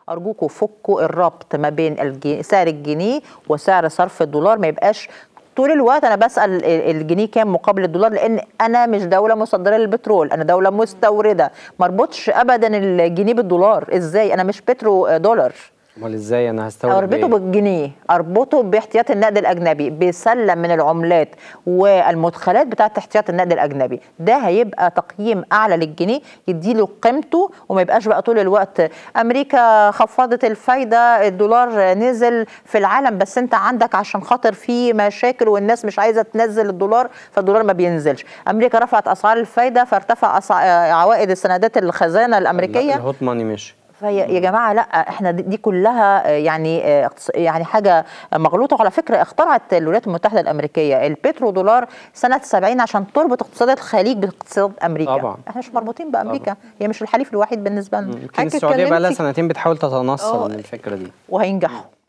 ارجوكم فكوا الربط ما بين الجي... سعر الجنيه وسعر صرف الدولار ما يبقاش طول الوقت انا بسال الجنيه كام مقابل الدولار لان انا مش دوله مصدره للبترول انا دوله مستورده ما اربطش ابدا الجنيه بالدولار ازاي انا مش بترو دولار امال ازاي انا هستورد اربطه بإيه؟ بالجنيه اربطه باحتياط النقد الاجنبي بسله من العملات والمدخلات بتاعه احتياط النقد الاجنبي ده هيبقى تقييم اعلى للجنيه يديله قيمته وما يبقاش بقى طول الوقت امريكا خفضت الفايده الدولار نزل في العالم بس انت عندك عشان خاطر في مشاكل والناس مش عايزه تنزل الدولار فالدولار ما بينزلش امريكا رفعت اسعار الفايده فارتفع أسع- عوائد السندات الخزانه الامريكيه الهوت ماني مش فهي يا جماعه لا احنا دي دي كلها آه، يعني آه، اقتص- يعني حاجه مغلوطه وعلى فكره اخترعت الولايات المتحده الامريكيه البترو دولار سنه 70 عشان تربط اقتصاد الخليج باقتصاد امريكا طبعا. احنا مش مربوطين بامريكا هي مش الحليف الوحيد بالنسبه لنا يمكن حضرتك السعوديه بقى لها اتكلمتي- سنتين بتحاول تتنصل آه. من الفكره دي وهينجحوا